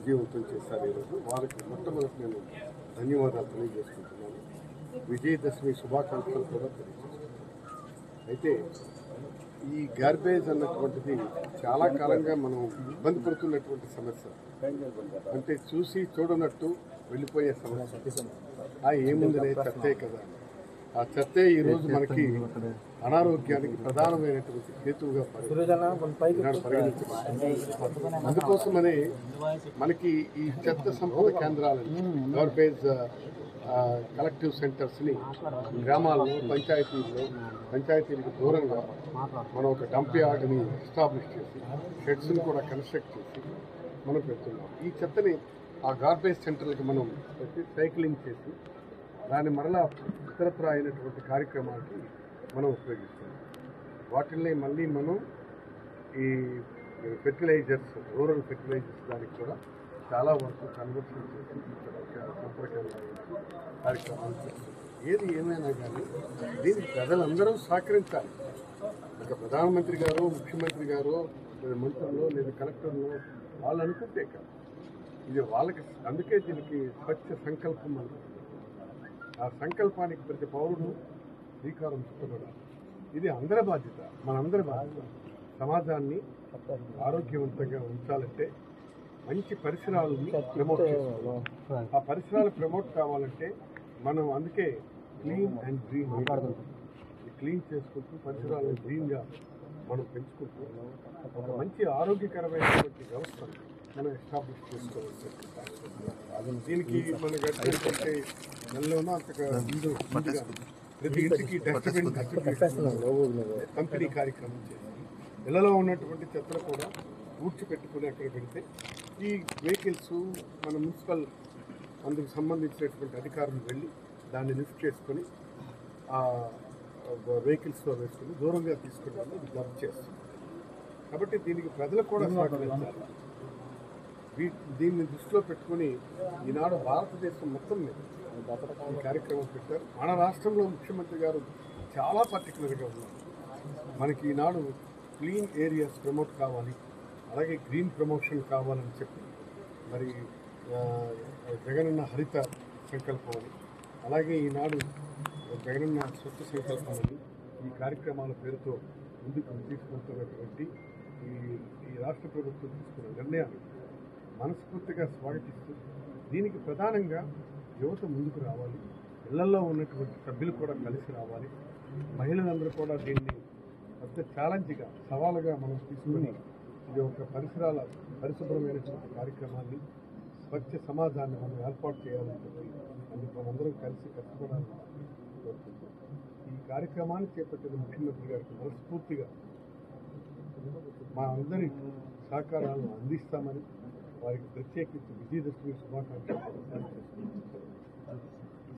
విజయవంతం చేశారు ఈరోజు వారికి మొట్టమొదటి నేను ధన్యవాదాలు తెలియజేసుకుంటున్నాను విజయదశమి శుభాకాంక్షలు కూడా తెలియజేస్తున్నాను అయితే ఈ గార్బేజ్ అన్నటువంటిది చాలా కాలంగా మనం ఇబ్బంది పడుతున్నటువంటి సమస్య అంటే చూసి చూడనట్టు వెళ్ళిపోయే సమస్య ఆ ఏముందిలే చెత్తే కదా ఆ చెత్తే ఈ రోజు మనకి అనారోగ్యానికి ప్రధానమైనటువంటి హేతువుగా పరి- ఈనాడు పరిగణించబడుతుంది అందుకోసమనే మనకి ఈ చెత్త సంపద కేంద్రాలని గార్బేజ్ కలెక్టివ్ సెంటర్స్ని గ్రామాల్లో పంచాయతీల్లో పంచాయతీలకు దూరంగా మనం ఒక డంప్ యార్డ్ని ఎస్టాబ్లిష్ చేసి షెడ్స్ని కూడా కన్స్ట్రక్ట్ చేసి మనం పెడుతున్నాం ఈ చెత్తని ఆ గార్బేజ్ సెంటర్లకి మనం పెట్టి సైక్లింగ్ చేసి దాన్ని మరలా ఇతరత్ర అయినటువంటి కార్యక్రమాలకి మనం ఉపయోగిస్తున్నాం వాటిల్ని మళ్ళీ మనం ఈ ఫెర్టిలైజర్స్ రూరల్ ఫెర్టిలైజర్స్ దానికి కూడా చాలా వరకు కన్వర్షన్ చేసి ఇక్కడ సంపర్కంగా కార్యక్రమాలు చేస్తున్నాం ఏది ఏమైనా కానీ దీనికి ప్రజలందరూ సహకరించాలి ఒక ప్రధానమంత్రి గారు ముఖ్యమంత్రి గారు లేదా మంత్రులు లేదా కలెక్టర్లు వాళ్ళు అనుకుంటే కాదు ఇది వాళ్ళకి అందుకే దీనికి స్వచ్ఛ సంకల్పం అనుకుంటుంది ఆ సంకల్పానికి ప్రతి పౌరుడు శ్రీకారం చుట్టబడాలి ఇది అందరి బాధ్యత మనందరి బాధ్యత సమాజాన్ని ఆరోగ్యవంతంగా ఉంచాలంటే మంచి పరిసరాలని ప్రమోట్ చేసుకోవాలి ఆ పరిసరాలు ప్రమోట్ కావాలంటే మనం అందుకే క్లీన్ అండ్ గ్రీన్ క్లీన్ చేసుకుంటూ పరిసరాలను గ్రీన్గా మనం పెంచుకుంటూ ఒక మంచి ఆరోగ్యకరమైనటువంటి వ్యవస్థను మనం ఎస్టాబ్లిష్ చేసుకోవాలి అది దీనికి మన గడిచినటువంటి నెలలోనూ అంతగా ముందు ముందుగా ప్రతి ఇంటికి డస్ట్బిన్ పంపిణీ కార్యక్రమం చేసి ఇళ్లలో ఉన్నటువంటి చెత్తను కూడా ఊడ్చిపెట్టుకుని అక్కడ పెడితే ఈ వెహికల్స్ మన మున్సిపల్ అందుకు సంబంధించినటువంటి అధికారులు వెళ్ళి దాన్ని లిఫ్ట్ చేసుకొని ఆ వెహికల్స్లో వేసుకుని దూరంగా తీసుకుని వెళ్ళి ఇది డబ్ చేస్తుంది కాబట్టి దీనికి ప్రజలు కూడా సహకరించాలి వీ- దీన్ని దృష్టిలో పెట్టుకుని ఈనాడు భారతదేశం మొత్తం మీద ఈ కార్యక్రమం పెట్టారు మన రాష్ట్రంలో ముఖ్యమంత్రి గారు చాలా పర్టికులర్గా ఉన్నారు మనకి ఈనాడు క్లీన్ ఏరియాస్ ప్రమోట్ కావాలి అలాగే గ్రీన్ ప్రమోషన్ కావాలని చెప్పి మరి ఆ, జగనన్న హరిత సంకల్పం అని అలాగే ఈనాడు జగనన్న స్వచ్ఛ సంకల్పం అని ఈ కార్యక్రమాల పేరుతో ముందుకు తీసుకుంటున్నటువంటి ఈ ఈ రాష్ట్ర ప్రభుత్వం తీసుకున్న నిర్ణయాలు మనస్ఫూర్తిగా స్వాగతిస్తూ దీనికి ప్రధానంగా యువత ముందుకు రావాలి ఇళ్లలో ఉన్నటువంటి సభ్యులు కూడా కలిసి రావాలి మహిళలందరూ కూడా దీన్ని పెద్ద ఛాలెంజ్గా సవాలుగా మనం తీసుకుని ఇది ఒక పరిసరాల పరిశుభ్రమైనటువంటి కార్యక్రమాన్ని స్వచ్ఛ సమాజాన్ని మనం ఏర్పాటు చేయాలని చెప్పి అందుకు మనందరం కలిసి కష్టపడాలని కోరుకుంటున్నాం ఈ కార్యక్రమాన్ని చేపట్టిన ముఖ్యమంత్రి గారికి మనస్ఫూర్తిగా మా అందరి సహకారాలను అందిస్తామని వారికి ప్రత్యేకించి విజయదశమి శుభాకాంక్షలు తెలియజేస్తున్నాను.